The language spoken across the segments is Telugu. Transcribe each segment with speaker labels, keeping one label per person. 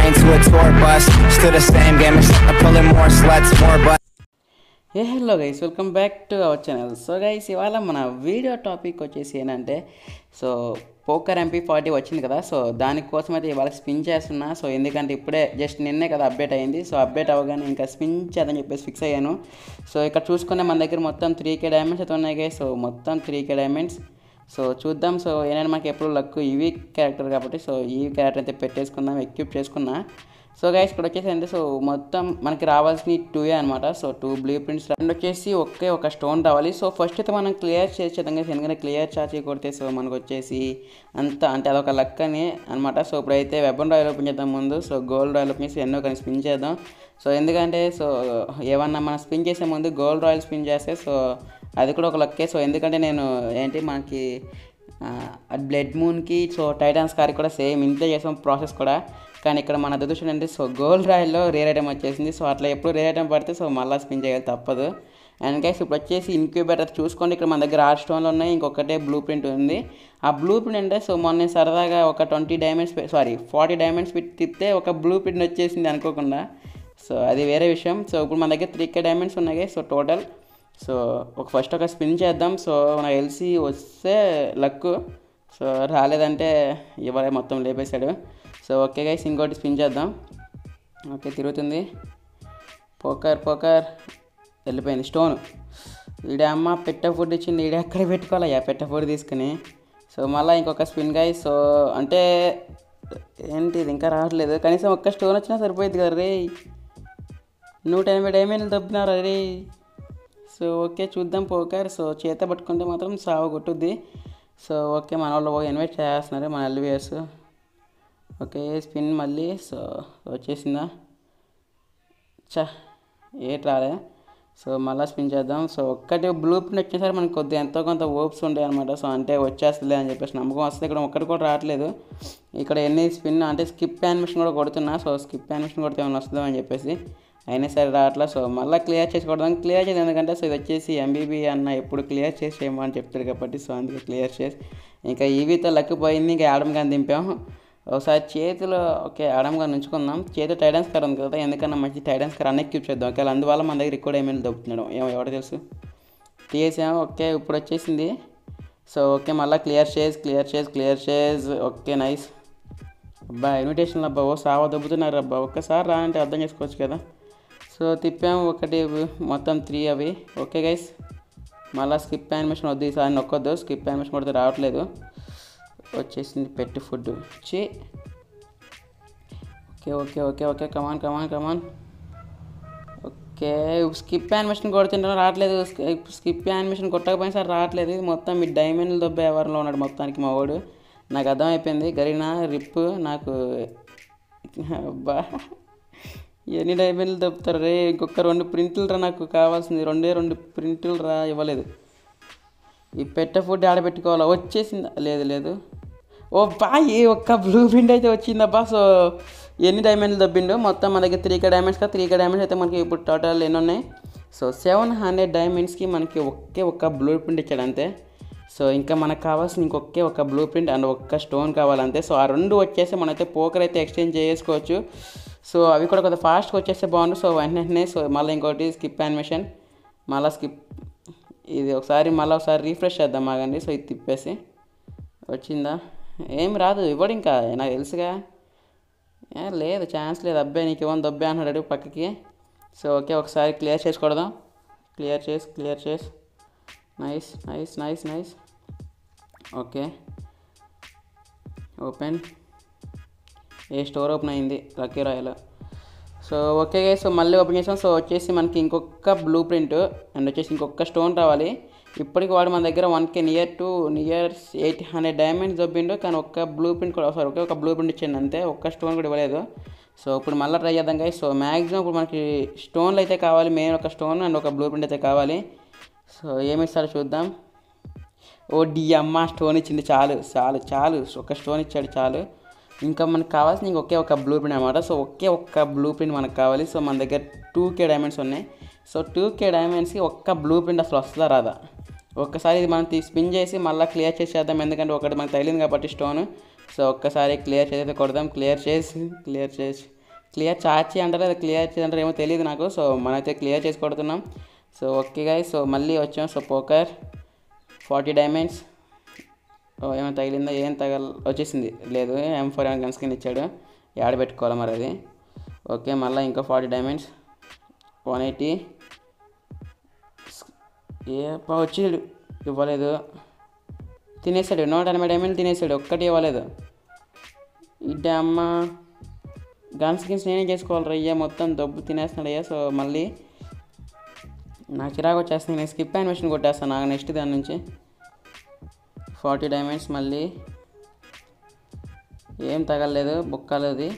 Speaker 1: brain to a tour bus. Still the same game, except I'm pulling more sluts, more butts.
Speaker 2: Hey hello guys welcome back to our channel so guys ఇవాళ మన వీడియో టాపిక్ వచ్చేసి ఏంటంటే సో పోకర్ ఎంపీ ఫార్టీ వచ్చింది కదా సో దానికోసం అయితే ఇవాళ స్పిన్ చేస్తున్నా సో ఎందుకంటే ఇప్పుడే జస్ట్ నిన్నే కదా అప్డేట్ అయింది సో అప్డేట్ అవ్వగానే ఇంకా స్పిన్ చేద్దని చెప్పేసి ఫిక్స్ అయ్యాను సో ఇక్కడ చూసుకునే మన దగ్గర మొత్తం త్రీ కే డైమండ్స్ అయితే ఉన్నాయి guys. సో మొత్తం త్రీ కే డైమండ్స్ సో చూద్దాం సో ఏంటంటే మనకి ఎప్పుడు లక్ ఇవి క్యారెక్టర్ కాబట్టి సో ఈ క్యారెక్టర్ అయితే పెట్టేసుకుందాం ఎక్విప్ చేసుకున్నా సో గైస్ ఇక్కడ వచ్చేసి అంటే సో మొత్తం మనకి రావాల్సిన టూ అనమాట so two blueprints and వచ్చేసి ఒకే ఒక స్టోన్ రావాలి సో ఫస్ట్ అయితే మనం క్లియర్ చేసేద్దాం కదా ఎందుకంటే క్లియర్ చార్జీ కొడితే సో మనకు వచ్చేసి అంత అంటే అదొక లక్ అని అనమాట సో ఇప్పుడైతే వెబన్ రాయల్ ఓపెన్ చేద్దాం ముందు సో గోల్డ్ రాయల్ ఓపెన్ చేసి ఎన్నో కానీ స్పిన్ చేద్దాం సో ఎందుకంటే సో ఏమన్నా మనం స్పిన్ చేసే ముందు గోల్డ్ రాయల్ స్పిన్ చేస్తే సో అది కూడా ఒక లక్కే సో ఎందుకంటే నేను ఏంటి మనకి బ్లడ్ మూన్కి సో టైటాన్స్ కార్ కూడా సేమ్ ఇంతే చేసాం ప్రాసెస్ కూడా కానీ ఇక్కడ మన దుదృష్టం అంటే సో గోల్డ్ రాయల్లో రేర్ ఐటమ్ వచ్చేసింది సో అట్లా ఎప్పుడు రేర్ ఐటమ్ పడితే సో మళ్ళీ స్పిన్ చేయాలి తప్పదు అండ్ గైస్ ఇప్పుడు వచ్చేసి ఇన్క్యూబేటర్ చూసుకోండి ఇక్కడ మన దగ్గర ఆర్ స్టోన్లు ఉన్నాయి ఇంకొకటే బ్లూ ప్రింట్ ఉంది ఆ బ్లూ ప్రింట్ అంటే సో మొన్న సరదాగా ఒక twenty diamonds sorry forty diamonds పెట్టి తిప్పితే ఒక బ్లూ ప్రింట్ వచ్చేసింది అనుకోకుండా సో అది వేరే విషయం సో ఇప్పుడు మన దగ్గర త్రీ కే డైమండ్స్ ఉన్నాయి సో టోటల్ సో ఒక ఫస్ట్ ఒక స్పిన్ చేద్దాం సో నా ఎల్సీ వస్తే లక్ సో రాలేదంటే ఇవాళ మొత్తం లేపేశాడు సో ఓకే గైస్ ఇంకోటి స్పిన్ చేద్దాం ఓకే తిరుగుతుంది పోకర్ పోకర్ వెళ్ళిపోయింది స్టోన్ ఈడ అమ్మ పెట్ట ఫుడ్ ఇచ్చింది ఈడ ఎక్కడ పెట్టుకోవాలయ్యా పెట్ట ఫుడ్ తీసుకుని సో మళ్ళీ ఇంకొక స్పిన్ గాయ సో అంటే ఏంటి ఇది ఇంకా రావట్లేదు కనీసం ఒక్క స్టోన్ వచ్చినా సరిపోయింది కదా రే నూట ఎనభై డైమండ్లు దొబ్బినారు రే సో ఓకే చూద్దాం పోకర్ సో చేత పట్టుకుంటే మాత్రం సావ కొట్టుద్ది సో ఓకే మన వాళ్ళు ఇన్వైట్ చేస్తున్నారు మన ఎల్విఎస్ ఓకే స్పిన్ మళ్ళీ సో వచ్చేసిందా చా ఏట్ రాలే సో మళ్ళీ స్పిన్ చేద్దాం సో ఒక్కటి బ్లూ ప్రింట్ వచ్చేసరి మనకి కొద్దిగా ఎంతో కొంత ఓప్స్ ఉంటాయి అనమాట సో అంటే వచ్చేస్తుంది అని చెప్పేసి నమ్మకం వస్తే ఇక్కడ ఒక్కటి కూడా రావట్లేదు ఇక్కడ ఎన్ని స్పిన్ అంటే స్కిప్ యానిమేషన్ కూడా కొడుతున్నా సో స్కిప్ యానిమేషన్ కొడితే ఏమైనా వస్తుందో అని చెప్పేసి అయినా సరే రావట్లేదు సో మళ్ళీ క్లియర్ చేసి కొడదాం క్లియర్ చేసి ఎందుకంటే సో ఇది వచ్చేసి ఎంబీబీ అన్న ఎప్పుడు క్లియర్ చేసి చేయమని చెప్తాడు కాబట్టి సో అందుకే క్లియర్ చేసి ఇంకా ఈవీతో లక్ పోయింది ఇంకా ఆడమ్ కానీ దింపాం ఒకసారి చేతిలో ఓకే ఆడంగా ఉంచుకుందాం చేతిలో టైడెన్స్ కార్ ఉంది కదా ఎందుకన్నా మంచి టైడెన్స్ కార్ అన్ని క్యూప్ చేద్దాం ఒకవేళ అందువల్ల మన దగ్గర ఇక్కడ ఏమైనా దొబ్బుతున్నాడు ఏమో ఎవరు తెలుసు తీసాము ఓకే ఇప్పుడు వచ్చేసింది సో ఓకే మళ్ళీ క్లియర్ చేసి క్లియర్ చేసి క్లియర్ చేసి ఓకే నైస్ అబ్బా ఇన్విటేషన్ అబ్బా ఓ సావా దొబ్బుతున్నారు అబ్బా ఒక్కసారి రా అంటే అర్థం చేసుకోవచ్చు కదా సో తిప్పాము ఒకటి మొత్తం త్రీ అవి ఓకే గైస్ మళ్ళీ స్కిప్ యానిమేషన్ వద్దు ఈసారి నొక్కొద్దు స్కిప్ యానిమేషన్ కొడితే రావట్లేదు వచ్చేసింది పెట్టి ఫుడ్ చి okay okay okay okay come on come on come on okay skip animation కొడుతుంటే రావట్లేదు స్కిప్ యానిమేషన్ కొట్టకపోయినా సరే రావట్లేదు ఇది మొత్తం మీ డైమండ్లు దొబ్బే ఎవరిలో ఉన్నాడు మొత్తానికి మా వాడు నాకు అర్థమైపోయింది గరీనా రిప్ నాకు అబ్బా ఎన్ని డైమండ్లు దొబ్బుతారు రే ఇంకొక రెండు ప్రింట్లు రా నాకు కావాల్సింది రెండే రెండు ప్రింట్లు రా ఇవ్వలేదు ఈ పెట్ట ఫుడ్ ఆడబెట్టుకోవాలా వచ్చేసిందా లేదు లేదు ఓ బాయ్ ఒక్క బ్లూ ప్రింట్ అయితే వచ్చిందబ్బా సో ఎన్ని డైమండ్లు దబ్బిండు మొత్తం మన దగ్గర త్రీ కే డైమండ్స్ కదా త్రీ కే డైమండ్స్ అయితే మనకి ఇప్పుడు టోటల్ ఎన్ని ఉన్నాయి సో సెవెన్ హండ్రెడ్ డైమండ్స్కి మనకి ఒకే ఒక్క బ్లూ ప్రింట్ ఇచ్చాడు అంతే సో ఇంకా మనకు కావాల్సిన ఇంకొకే ఒక బ్లూ ప్రింట్ అండ్ ఒక్క స్టోన్ కావాలంతే సో ఆ రెండు వచ్చేసి మనమైతే పోకర్ అయితే ఎక్స్చేంజ్ చేసుకోవచ్చు సో అవి కూడా కొంత ఫాస్ట్గా వచ్చేస్తే బాగుండు సో వెంటనే సో మళ్ళీ ఇంకోటి స్కిప్ యానిమేషన్ మళ్ళీ స్కిప్ ఇది ఒకసారి మళ్ళీ ఒకసారి రీఫ్రెష్ చేద్దాం ఆగండి సో ఇది తిప్పేసి వచ్చిందా ఏం రాదు ఇవ్వడు ఇంకా నాకు తెలుసుగా ఏ లేదు ఛాన్స్ లేదు అబ్బాయి నీకు ఇవ్వని దొబ్బే అంటున్నాడు పక్కకి సో ఓకే ఒకసారి క్లియర్ చేసి కొడదాం క్లియర్ చేసి క్లియర్ చేసి nice nice nice nice okay open a store open అయింది lucky royal so okay so మళ్ళీ ఓపెన్ చేసాం సో వచ్చేసి మనకి ఇంకొక బ్లూ ప్రింట్ అండ్ వచ్చేసి ఇంకొక స్టోన్ రావాలి ఇప్పటికి వాడు మన దగ్గర one K near to near eight hundred diamonds దొబ్బిండు కానీ ఒక్క బ్లూ ప్రింట్ కూడా సారీ ఒకే ఒక బ్లూ ప్రింట్ ఇచ్చిండు అంతే ఒక్క స్టోన్ కూడా ఇవ్వలేదు సో ఇప్పుడు మళ్ళీ ట్రై చేద్దాం గాయ సో మ్యాక్సిమం ఇప్పుడు మనకి స్టోన్లు అయితే కావాలి మెయిన్ ఒక స్టోన్ అండ్ ఒక బ్లూ ప్రింట్ అయితే కావాలి సో ఏమి ఇస్తాడో చూద్దాం ఓ డి అమ్మ స్టోన్ ఇచ్చింది చాలు చాలు చాలు ఒక స్టోన్ ఇచ్చాడు చాలు ఇంకా మనకు కావాల్సిన ఇంక ఒకే ఒక బ్లూ ప్రింట్ అనమాట సో ఒకే ఒక్క బ్లూ ప్రింట్ మనకు కావాలి సో మన దగ్గర టూ కే డైమండ్స్ ఉన్నాయి సో టూ కే డైమండ్స్కి ఒక్క బ్లూ ప్రింట్ అసలు వస్తుందా రాదా ఒక్కసారి ఇది మనం తీ స్పిన్ చేసి మళ్ళీ క్లియర్ చేసేద్దాం ఎందుకంటే ఒకటి మనకు తగిలింది కాబట్టి స్టోన్ సో ఒక్కసారి క్లియర్ చేసి కొడదాం క్లియర్ చేసి క్లియర్ చేసి క్లియర్ చార్జీ అంటారు లేదా క్లియర్ అంటారు ఏమో తెలియదు నాకు సో మనమైతే క్లియర్ చేసి కొడుతున్నాం సో ఓకే గాయ సో మళ్ళీ వచ్చాం so poker forty diamonds oh ఏమో తగిలిందా ఏం తగల వచ్చేసింది లేదు M four M gun skin ఇచ్చాడు యాడ పెట్టుకోవాలి మరి అది ఓకే మళ్ళీ ఇంకో ఫార్టీ డైమండ్స్ వన్ ఎయిటీ ఏ పా వచ్చాడు ఇవ్వలేదు తినేసాడు నూట ఎనభై డైమండ్ తినేసాడు ఒక్కటి ఇవ్వలేదు ఇడ్డ అమ్మ గన్ స్కిన్స్ నేనే చేసుకోవాలి రయ్యా మొత్తం దబ్బు తినేస్తున్నాడు అయ్యా సో మళ్ళీ నాకు చిరాకు వచ్చేస్తుంది నేను స్కిప్ యానిమేషన్ కొట్టేస్తాను నాకు నెక్స్ట్ దాని నుంచి ఫార్టీ డైమండ్స్ మళ్ళీ ఏం తగలలేదు బుక్కలేదు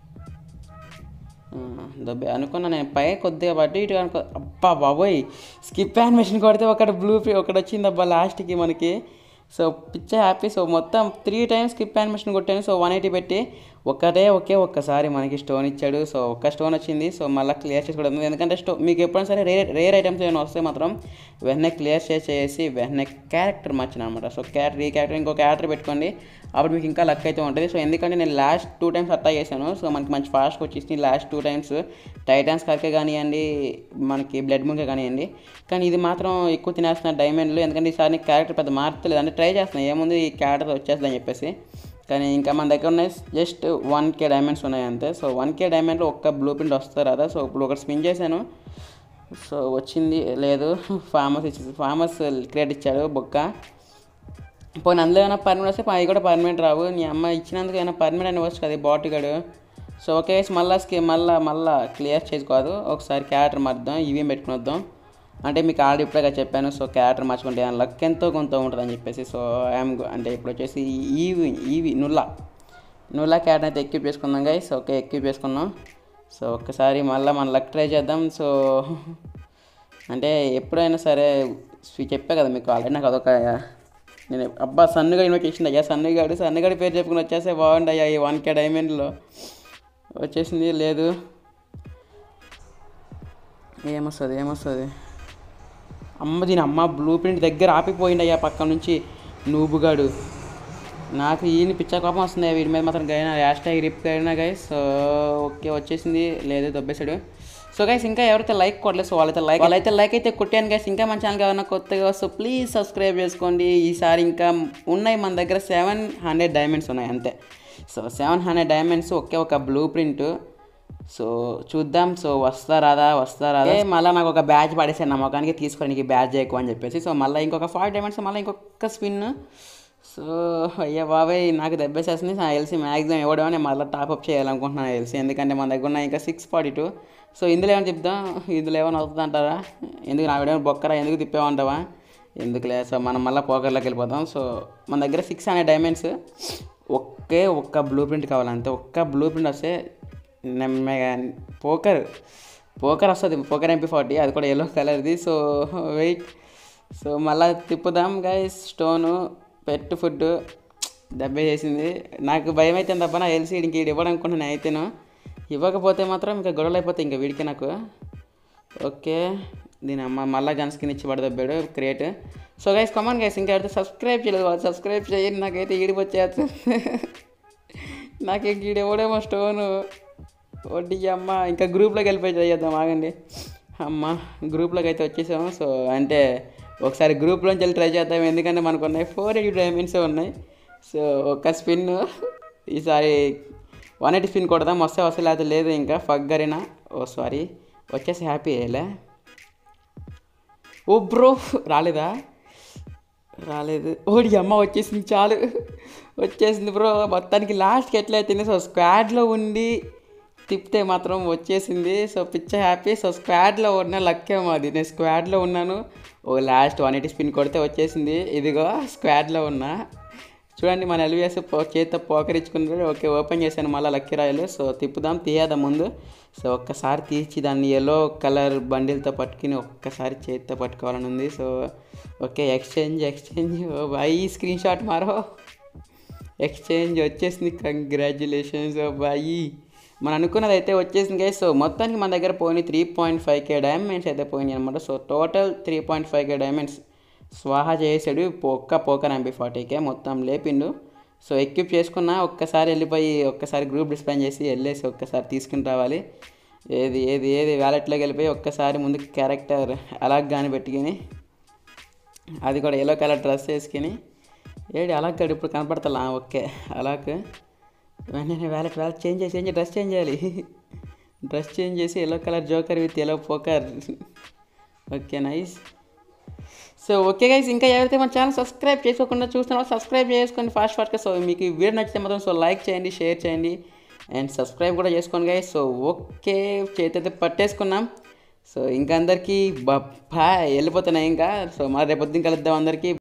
Speaker 2: దబ్బే అనుకున్నా నేను పై కొద్దిగా బట్టి ఇటు అనుకో అబ్బా బాబోయ్ స్కిప్ యానిమేషన్ కొడితే ఒకటి బ్లూ ఒకటి వచ్చింది అబ్బా లాస్ట్కి మనకి సో పిచ్చ హ్యాపీ సో మొత్తం త్రీ టైమ్స్ స్కిప్ యానిమేషన్ కొట్టాను సో వన్ ఎయిటీ పెట్టి ఒకటే ఒకే ఒక్కసారి మనకి స్టోన్ ఇచ్చాడు సో ఒక్క స్టోన్ వచ్చింది సో మళ్ళీ క్లియర్ చేసుకోవడం ఎందుకంటే స్టో మీకు ఎప్పుడైనా సరే రేర్ రేర్ ఐటమ్స్ ఏమైనా వస్తే మాత్రం వెంటనే క్లియర్ చేసేసి వెంటనే క్యారెక్టర్ మార్చిన అనమాట సో క్యారెక్టర్ ఈ క్యారెక్టర్ ఇంకో క్యారెక్టర్ పెట్టుకోండి అప్పుడు మీకు ఇంకా లక్ అయితే ఉంటుంది సో ఎందుకంటే నేను లాస్ట్ టూ టైమ్స్ అట్టా చేశాను సో మనకి మంచి ఫాస్ట్గా వచ్చేసి లాస్ట్ టూ టైమ్స్ టైటాన్స్ కరకే కానివ్వండి మనకి బ్లడ్ ముంకే కానివ్వండి కానీ ఇది మాత్రం ఎక్కువ తినేస్తున్న డైమండ్లు ఎందుకంటే ఈసారి నీకు క్యారెక్టర్ పెద్ద మార్చలేదు అంటే ట్రై చేస్తున్నాను ఏముంది ఈ క్యారెక్టర్ వచ్చేస్తుందని చెప్పేసి కానీ ఇంకా మన దగ్గర ఉన్నాయి జస్ట్ వన్ కే డైమండ్స్ ఉన్నాయి అంతే సో వన్ కే డైమండ్లో ఒక్క బ్లూ ప్రింట్ వస్తారు కదా సో ఇప్పుడు ఒకటి స్పిన్ చేశాను సో వచ్చింది లేదు ఫార్మస్ ఇచ్చేసి ఫార్మస్ క్రియేట్ ఇచ్చాడు బొక్క పోనీ అందులో ఏమైనా పర్మనెంట్ వస్తే అవి కూడా పర్మనెంట్ రావు నీ అమ్మ ఇచ్చినందుకు ఏమైనా పర్మనెంట్ అనివచ్చు కదా బాట్ గడు సో ఓకే మళ్ళీ స్కి మళ్ళీ మళ్ళీ క్లియర్ చేసుకోదు ఒకసారి క్యారెక్టర్ మార్దాం ఇవేం పెట్టుకుని వద్దాం అంటే మీకు ఆల్రెడీ ఇప్పుడే చెప్పాను సో క్యారెక్టర్ మార్చుకుంటే ఏమైనా లక్ ఎంతో కొంత ఉంటుంది అని చెప్పేసి సో ఐఎమ్ అంటే ఇప్పుడు వచ్చేసి ఈవి ఈవి నుల్లా నుల్లా క్యారెక్టర్ అయితే ఎక్విప్ చేసుకుందాం గైస్ ఓకే ఎక్విప్ చేసుకున్నాం సో ఒక్కసారి మళ్ళీ మన లక్ ట్రై చేద్దాం సో అంటే ఎప్పుడైనా సరే స్వీ- చెప్పా కదా మీకు ఆల్రెడీ నాకు అదొక నేను అబ్బా సన్నుగాడు ఇన్విటేషన్ అయ్యా సన్నుగాడు సన్నుగాడి పేరు చెప్పుకుని వచ్చేస్తే బాగుండు అయ్యా ఈ వన్ కే డైమండ్లో వచ్చేసింది లేదు ఏమొస్తుంది ఏమొస్తుంది అమ్మ దీని అమ్మ బ్లూ ప్రింట్ దగ్గర ఆపిపోయింది అయ్యా పక్క నుంచి నూబుగాడు నాకు ఈయన పిచ్చ కోపం వస్తుంది వీడి మీద మాత్రం గైనా హ్యాష్ ట్యాగ్ రిప్ అయినా గైస్ సో ఓకే వచ్చేసింది లేదు దొబ్బేశాడు సో గైస్ ఇంకా ఎవరైతే లైక్ కొట్టలేదు సో వాళ్ళైతే లైక్ వాళ్ళైతే లైక్ అయితే కొట్టాను గైస్ ఇంకా మన ఛానల్ ఏమైనా కొత్తగా సో ప్లీజ్ సబ్స్క్రైబ్ చేసుకోండి ఈసారి ఇంకా ఉన్నాయి మన దగ్గర సెవెన్ హండ్రెడ్ డైమండ్స్ ఉన్నాయి అంతే సో సెవెన్ హండ్రెడ్ డైమండ్స్ ఒకే ఒక బ్లూ ప్రింట్ సో చూద్దాం సో వస్తా రాదా వస్తా రాదా మళ్ళీ నాకు ఒక బ్యాచ్ పడేసాను నా మొఖానికి తీసుకోవడానికి బ్యాచ్ ఎక్కువ అని చెప్పేసి సో మళ్ళీ ఇంకొక ఫార్టీ డైమండ్స్ మళ్ళీ ఇంకొక స్పిన్ సో అయ్యా బాబాయ్ నాకు దెబ్బేసేస్తుంది నా ఎల్సీ మ్యాక్సిమం ఇవ్వడం నేను మళ్ళీ టాప్అప్ చేయాలనుకుంటున్నాను ఎల్సీ ఎందుకంటే మన దగ్గర ఉన్న ఇంకా సిక్స్ ఫార్టీ టూ సో ఇందులో ఏమైనా చెప్దాం ఇందులో ఏమైనా అవుతుంది అంటారా ఎందుకు నా వీడియో బొక్కరా ఎందుకు తిప్పేమంటావా ఎందుకులే సో మనం మళ్ళీ పోకర్లోకి వెళ్ళిపోతాం సో మన దగ్గర సిక్స్ హండ్రెడ్ డైమండ్స్ ఒకే ఒక్క బ్లూ ప్రింట్ కావాలంతే ఒక్క బ్లూ ప్రింట్ వస్తే నెమ్మగా పోకర్ పోకర్ వస్తుంది పోకర్ ఎంపీ ఫార్టీ అది కూడా ఎల్లో కలర్ది సో వెయిట్ సో మళ్ళీ తిప్పుదాం గైస్ స్టోను పెట్ ఫుడ్ దెబ్బ చేసింది నాకు భయం అయితే తప్ప నా ఎల్సీ ఇంక వీడు ఇవ్వడం అనుకుంటున్నాను అయితేను ఇవ్వకపోతే మాత్రం ఇంకా గొడవలు అయిపోతాయి ఇంకా వీడికి నాకు ఓకే దీని అమ్మ మళ్ళా గన్ స్కిన్ ఇచ్చి పడదబ్బాడు create so guys come on guys ఇంకా ఎవరైతే సబ్స్క్రైబ్ చేయలేదు వాళ్ళు సబ్స్క్రైబ్ చేయండి నాకైతే ఈడికి వచ్చేస్తుంది నాకు ఇంక ఈడు ఎవడేమో స్టోను వడ్డీ అమ్మ ఇంకా గ్రూప్లోకి వెళ్ళిపోయి చేద్దాం ఆగండి అమ్మ గ్రూప్లోకి అయితే వచ్చేసాము సో అంటే ఒకసారి గ్రూప్లోంచి వెళ్ళి ట్రై చేద్దాం ఎందుకంటే మనకు ఉన్నాయి ఫోర్ ఎయిటీ డైమండ్స్ ఉన్నాయి సో ఒక స్పిన్ ఈసారి వన్ ఎయిటీ స్పిన్ కొడదాం వస్తే వస్తే లేకపోతే లేదు ఇంకా ఫగ్గరినా ఓ సారీ వచ్చేసి హ్యాపీ అయ్యేలే ఓ బ్రో రాలేదా రాలేదు ఓడి అమ్మ వచ్చేసింది చాలు వచ్చేసింది బ్రో మొత్తానికి లాస్ట్కి ఎట్లయితే సో స్క్వాడ్లో ఉండి తిప్పితే మాత్రం వచ్చేసింది సో పిచ్చ హ్యాపీ సో స్క్వాడ్లో ఉన్న లక్కే మాది నేను స్క్వాడ్లో ఉన్నాను oh last one eighty spin కొడితే వచ్చేసింది ఇదిగో స్క్వాడ్లో ఉన్నా చూడండి మన ఎల్విఎస్ పో చేతితో పోకరించుకున్నారు ఓకే ఓపెన్ చేశాను మళ్ళీ లక్కీ రాయలు సో తిప్పుదాం తీయదాం ముందు సో ఒక్కసారి తీసి దాన్ని ఎల్లో కలర్ బండిల్తో పట్టుకుని ఒక్కసారి చేతితో పట్టుకోవాలని ఉంది so okay exchange exchange oh boy screenshot మారో ఎక్స్చేంజ్ వచ్చేసింది కంగ్రాచులేషన్స్ ఓ బాయ్ మనం అనుకున్నది అయితే వచ్చేసింది గైస్ సో మొత్తానికి మన దగ్గర పోయినాయి three point five K diamonds అయితే పోయినాయి అనమాట so total three point five K diamonds స్వాహా చేసాడు ఒక్క పోకర్ ఎంపీ ఫార్టీకే మొత్తం లేపిండు సో ఎక్విప్ చేసుకున్నా ఒక్కసారి వెళ్ళిపోయి ఒక్కసారి గ్రూప్ డిస్పాన్ చేసి వెళ్ళేసి ఒక్కసారి తీసుకుని రావాలి ఏది ఏది ఏది వ్యాలెట్లోకి వెళ్ళిపోయి ఒక్కసారి ముందు క్యారెక్టర్ అలాగ కానీ పెట్టుకుని అది కూడా ఎల్లో కలర్ డ్రెస్ వేసుకుని ఏడి అలాగ ఇప్పుడు కనపడతలా ఓకే అలాగ వెంటనే వ్యాలెట్ వ్యాలెట్ చేంజ్ చేసి చేంజ్ డ్రెస్ చేంజ్ చేయాలి డ్రెస్ చేంజ్ చేసి yellow colour joker with yellow poker okay nice so okay guys ఇంకా ఎవరైతే మన ఛానల్ సబ్స్క్రైబ్ చేసుకోకుండా చూస్తున్నారో సబ్స్క్రైబ్ చేసుకోండి ఫాస్ట్ ఫాస్ట్గా సో మీకు ఈ వీడియో నచ్చితే మాత్రం సో లైక్ చేయండి షేర్ చేయండి అండ్ సబ్స్క్రైబ్ కూడా చేసుకోండి గైస్ సో ఓకే చేతైతే పట్టేసుకున్నాం సో ఇంకా అందరికీ బాయ్ వెళ్ళిపోతున్నాయి ఇంకా సో మరి రేపు పొద్దున్న కలుద్దాం అందరికీ